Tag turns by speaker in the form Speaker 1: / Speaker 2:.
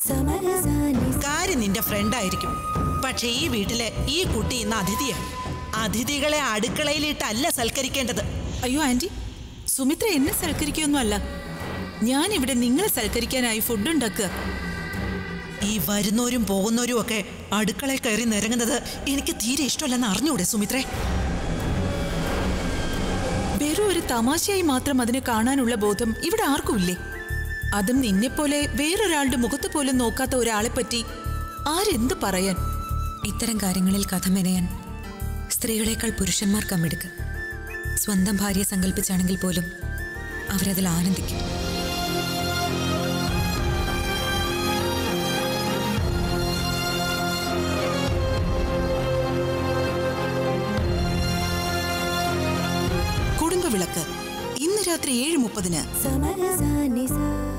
Speaker 1: കാര്യം നിന്റെ ഫ്രണ്ട് ആയിരിക്കും പക്ഷെ ഈ വീട്ടിലെ ഈ കുട്ടി ഇന്ന് അതിഥിയാണ് അതിഥികളെ അടുക്കളയിലിട്ടല്ല സൽക്കരിക്കേണ്ടത്
Speaker 2: അയ്യോ ആന്റി സുമിത്ര എന്നെ സൽക്കരിക്കൊന്നുമല്ല ഞാൻ ഇവിടെ നിങ്ങളെ സൽക്കരിക്കാനായി ഫുഡ് ഉണ്ടാക്കുക
Speaker 1: ഈ വരുന്നവരും പോകുന്നവരും ഒക്കെ അടുക്കളയിൽ കയറി നിരങ്ങുന്നത് എനിക്ക് തീരെ ഇഷ്ടമല്ലെന്ന് അറിഞ്ഞൂടെ സുമിത്രേ
Speaker 2: വെറും ഒരു തമാശയായി മാത്രം അതിനെ കാണാനുള്ള ബോധം ഇവിടെ ആർക്കുമില്ലേ അതും നിന്നെപ്പോലെ വേറൊരാളുടെ മുഖത്ത് പോലും നോക്കാത്ത ഒരാളെ പറ്റി ആരെന്ത് പറയാൻ
Speaker 3: ഇത്തരം കാര്യങ്ങളിൽ കഥ മെനയാൻ സ്ത്രീകളെക്കാൾ പുരുഷന്മാർ കമ്മെടുക്ക് സ്വന്തം ഭാര്യയെ സങ്കല്പിച്ചാണെങ്കിൽ പോലും അവരതിൽ ആനന്ദിക്കും
Speaker 2: കുടുംബവിളക്ക് ഇന്ന് രാത്രി ഏഴ് മുപ്പതിന്
Speaker 4: സമരസാനിസ